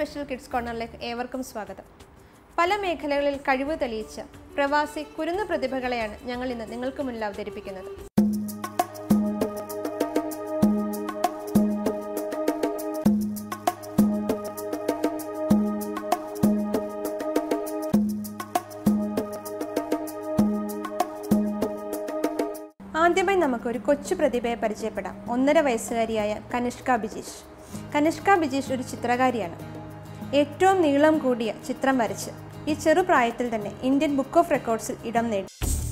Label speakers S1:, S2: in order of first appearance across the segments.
S1: special kids കോർണറിലേക്ക് ഏവർക്കും സ്വാഗതം പല മേഖലകളിൽ കഴിവ് തെളിയിച്ച പ്രവാസി കുരുന്ന് പ്രതിഭകളെയാണ് ഞങ്ങൾ ഇന്ന് നിങ്ങൾക്ക് മുന്നിൽ അവതരിപ്പിക്കുന്നത് ആദ്യമായി നമുക്ക് ഒരു കൊച്ചു പ്രതിഭയെ പരിചയപ്പെടാം ഒന്നര വയസ്സുകാരിയായ കനിഷ്ക ബിജീഷ് കനിഷ്ക ബിജീഷ് ഒരു ചിത്രകാരിയാണ് ഏറ്റവും നീളം കൂടിയ ചിത്രം വരച്ച് ഈ ചെറുപ്രായത്തിൽ തന്നെ ഇന്ത്യൻ ബുക്ക് ഓഫ് റെക്കോർഡ്സിൽ ഇടം നേടി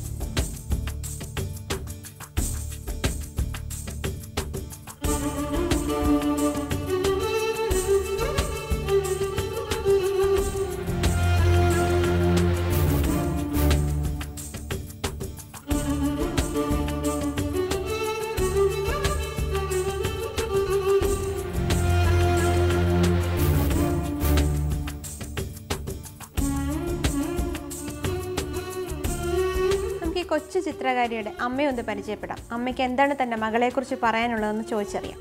S1: നമുക്ക് ഈ കൊച്ചു ചിത്രകാരിയുടെ അമ്മയെ ഒന്ന് പരിചയപ്പെടാം അമ്മയ്ക്ക് എന്താണ് തൻ്റെ മകളെക്കുറിച്ച് പറയാനുള്ളതെന്ന് ചോദിച്ചറിയാം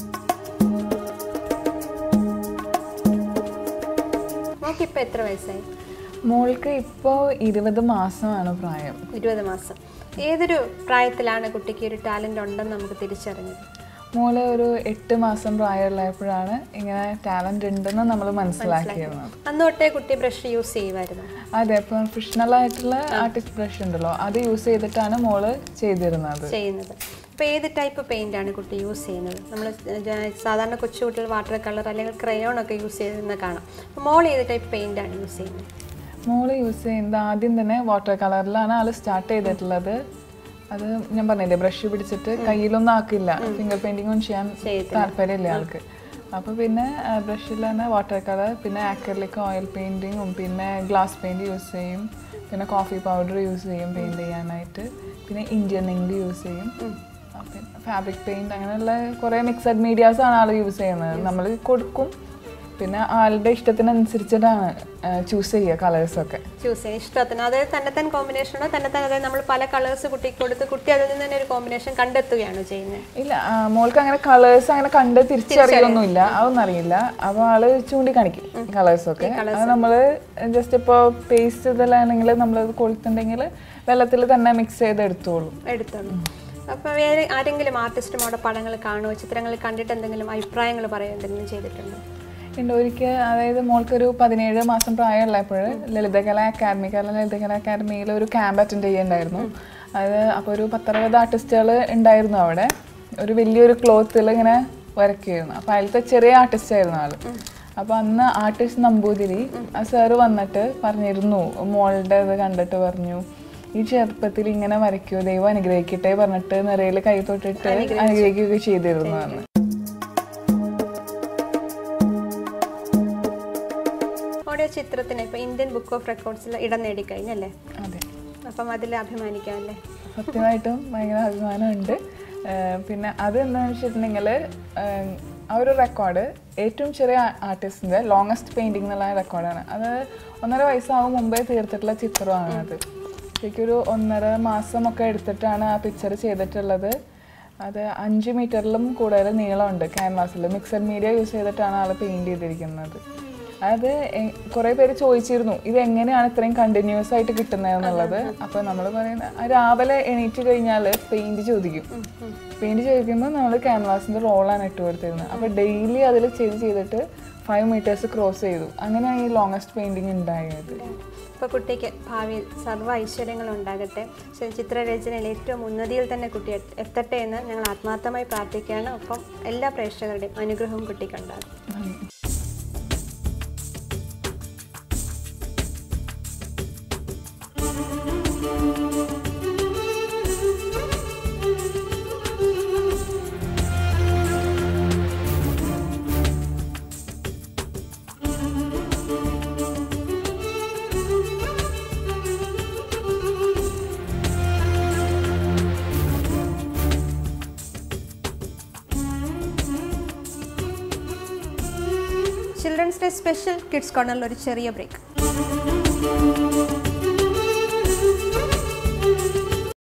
S1: മോക്കിപ്പോൾ എത്ര വയസ്സായി
S2: മോൾക്ക് ഇപ്പോൾ ഇരുപത് മാസമാണ് പ്രായം
S1: ഇരുപത് മാസം ഏതൊരു പ്രായത്തിലാണ് കുട്ടിക്ക് ഒരു ടാലൻ്റ് ഉണ്ടെന്ന് നമുക്ക് തിരിച്ചറിഞ്ഞത്
S2: മോള് ഒരു എട്ട് മാസം പ്രായമുള്ളപ്പോഴാണ് ഇങ്ങനെ ടാലന്റ് ഉണ്ടെന്ന് നമ്മൾ മനസ്സിലാക്കിയിരുന്നത്
S1: അന്ന് തൊട്ടേ കുട്ടി ബ്രഷ് യൂസ് ചെയ്യുമായിരുന്നു
S2: അതെ പ്രൊഫഷണൽ ആയിട്ടുള്ള ആർട്ടിസ്റ്റ് ബ്രഷ് ഉണ്ടല്ലോ അത് യൂസ് ചെയ്തിട്ടാണ് മോള് ചെയ്തിരുന്നത്
S1: ചെയ്യുന്നത് അപ്പോൾ ഏത് ടൈപ്പ് പെയിൻ്റ് ആണ് കുട്ടി യൂസ് ചെയ്യുന്നത് നമ്മൾ സാധാരണ കൊച്ചു കുട്ടികൾ വാട്ടർ കളർ അല്ലെങ്കിൽ ക്രയോൺ ഒക്കെ യൂസ് ചെയ്യുന്ന കാണാം അപ്പോൾ മോൾ ഏത് ടൈപ്പ് പെയിൻ്റ് ആണ് യൂസ് ചെയ്യുന്നത്
S2: മോള് യൂസ് ചെയ്യുന്നത് ആദ്യം തന്നെ വാട്ടർ കളറിലാണ് ആള് സ്റ്റാർട്ട് ചെയ്തിട്ടുള്ളത് അത് ഞാൻ പറഞ്ഞില്ലേ ബ്രഷ് പിടിച്ചിട്ട് കയ്യിലൊന്നും ആക്കില്ല ഫിംഗർ പെയിന്റിംഗ് ഒന്നും ചെയ്യാൻ താല്പര്യമില്ല ആൾക്ക് അപ്പോൾ പിന്നെ ബ്രഷിൽ തന്നെ വാട്ടർ കളർ പിന്നെ ആക്രലിക് ഓയിൽ പെയിൻറ്റിങ്ങും പിന്നെ ഗ്ലാസ് പെയിൻറ് യൂസ് ചെയ്യും പിന്നെ കോഫി പൗഡർ യൂസ് ചെയ്യും പെയിൻറ് ചെയ്യാനായിട്ട് പിന്നെ ഇന്ത്യൻ ഇങ്ക് യൂസ് ചെയ്യും ആ, പിന്നെ ഫാബ്രിക് പെയിൻറ് അങ്ങനെയുള്ള കുറേ മിക്സഡ് മീഡിയാസ് ആണ് ആൾ യൂസ് ചെയ്യുന്നത് നമ്മൾ കൊടുക്കും പിന്നെ ആളുടെ ഇഷ്ടത്തിനനുസരിച്ചിട്ടാണ് ചൂസ് ചെയ്യുക കളേഴ്സൊക്കെ
S1: ചൂസ് ചെയ്യാൻ ഇഷ്ടത്തിന് അതായത് തന്നെത്താൻ കോമ്പിനേഷനോ തന്നെത്താൻ അതായത് നമ്മൾ പല കളേഴ്സ് കുട്ടിക്ക് കൊടുത്ത് കുട്ടി അതിൽ നിന്ന് തന്നെ ഒരു കോമ്പിനേഷൻ കണ്ടെത്തുകയാണ് ചെയ്യുന്നത്
S2: ഇല്ല ആ, മോൾക്ക് അങ്ങനെ കളേഴ്സ് അങ്ങനെ കണ്ട് തിരിച്ചറിയൊന്നുമില്ല അതൊന്നും അറിയില്ല അപ്പോൾ ആള് ചൂണ്ടിക്കാണിക്കും കളേഴ്സ് ഒക്കെ അത് നമ്മള് ജസ്റ്റ് ഇപ്പോൾ പേസ്റ്റ് ഇതിലാണെങ്കിൽ നമ്മളത് കൊളുത്തുണ്ടെങ്കിൽ വെള്ളത്തിൽ തന്നെ മിക്സ് ചെയ്ത് എടുത്തോളും
S1: എടുത്തോളൂ അപ്പോൾ വേറെ ആരെങ്കിലും ആർട്ടിസ്റ്റുമോടെ പടങ്ങൾ കാണുമോ ചിത്രങ്ങൾ കണ്ടിട്ട് എന്തെങ്കിലും അഭിപ്രായങ്ങൾ പറയുക എന്തെങ്കിലും ചെയ്തിട്ടുണ്ടോ
S2: ഉണ്ട് ഒരിക്കൽ അതായത് മോൾക്കൊരു പതിനേഴ് മാസം പ്രായമുള്ളപ്പോൾ ലളിതകല അക്കാദമി കേരള ലളിതകല അക്കാദമിയിൽ ഒരു ക്യാമ്പ് അറ്റൻഡ് ചെയ്യുന്നുണ്ടായിരുന്നു അത് അപ്പോൾ ഒരു പത്തറുപത് ആർട്ടിസ്റ്റുകൾ ഉണ്ടായിരുന്നു അവിടെ ഒരു വലിയൊരു ക്ലോത്തിൽ ഇങ്ങനെ വരയ്ക്കുമായിരുന്നു അപ്പോൾ അതിലത്തെ ചെറിയ ആർട്ടിസ്റ്റ് ആയിരുന്നു ആള് അപ്പോൾ അന്ന് ആർട്ടിസ്റ്റ് നമ്പൂതിരി ആ സാറ് വന്നിട്ട് പറഞ്ഞിരുന്നു മോളുടെ ഇത് കണ്ടിട്ട് പറഞ്ഞു ഈ ചെറുപ്പത്തിൽ ഇങ്ങനെ വരയ്ക്കൂ ദൈവം അനുഗ്രഹിക്കട്ടെ പറഞ്ഞിട്ട് നിറയിൽ കൈ തൊട്ടിട്ട് അനുഗ്രഹിക്കുകയൊക്കെ ചെയ്തിരുന്നു അന്ന്
S1: ഓരോ ചിത്രത്തിന് ഇപ്പോൾ ഇന്ത്യൻ ബുക്ക് ഓഫ് റെക്കോർഡ്സിൽ ഇടം നേടിക്കഴിഞ്ഞല്ലേ
S2: അതെ
S1: അപ്പം അതിൽ അഭിമാനിക്കാം അല്ലേ
S2: സത്യമായിട്ടും ഭയങ്കര അഭിമാനമുണ്ട് ഏഹ് പിന്നെ അത് എന്താണെന്ന് വെച്ചിട്ടുണ്ടെങ്കിൽ ആ ഒരു റെക്കോർഡ് ഏറ്റവും ചെറിയ ആർട്ടിസ്റ്റിൻ്റെ ലോങ്ങസ്റ്റ് പെയിൻറ്റിംഗ് എന്നുള്ള റെക്കോർഡാണ് അത് ഒന്നര വയസ്സാവും മുമ്പേ തീർത്തിട്ടുള്ള ചിത്രമാണ് അത് ശരിക്കും ഒരു ഒന്നര മാസമൊക്കെ എടുത്തിട്ടാണ് ആ പിക്ചർ ചെയ്തിട്ടുള്ളത് അത് അഞ്ച് മീറ്ററിലും കൂടുതൽ നീളമുണ്ട് ക്യാൻവാസിൽ മിക്സഡ് മീഡിയ യൂസ് ചെയ്തിട്ടാണ് ആൾ പെയിൻറ് ചെയ്തിരിക്കുന്നത് അത് എ- കുറേ പേര് ചോദിച്ചിരുന്നു ഇത് എങ്ങനെയാണ് ഇത്രയും കണ്ടിന്യൂസ് ആയിട്ട് കിട്ടുന്നതെന്നുള്ളത് അപ്പോൾ നമ്മൾ പറയുന്ന ആ രാവിലെ എണീറ്റ് കഴിഞ്ഞാൽ പെയിന്റ് ചോദിക്കും പെയിന്റ് ചോദിക്കുമ്പോൾ നമ്മൾ ക്യാൻവാസിന്റെ റോളാണ് ഇട്ട് കൊടുത്തിരുന്നത് അപ്പോൾ ഡെയിലി അതിൽ ചെയ്ത് ചെയ്തിട്ട് ഫൈവ് മീറ്റേഴ്സ് ക്രോസ് ചെയ്തു അങ്ങനെയാണ് ഈ ലോങ്ങസ്റ്റ് പെയിന്റിങ് ഉണ്ടായത്
S1: ഇപ്പോൾ കുട്ടിക്ക് ഭാവിയിൽ സർവ്വ ഐശ്വര്യങ്ങളും ഉണ്ടാകട്ടെ ശ- ചിത്രരചനയിൽ ഏറ്റവും ഉന്നതിയിൽ തന്നെ കുട്ടി എത്ത- എത്തട്ടെ എന്ന് ഞങ്ങൾ ആത്മാർത്ഥമായി പ്രാർത്ഥിക്കുകയാണ് ഒപ്പം എല്ലാ പ്രേക്ഷകരുടെയും അനുഗ്രഹവും കുട്ടിക്കുണ്ടാകും ചിൽഡ്രൻസ് ഡേ സ്പെഷ്യൽ കിഡ്സ് കോർണറിൽ ഒരു ചെറിയ ബ്രേക്ക്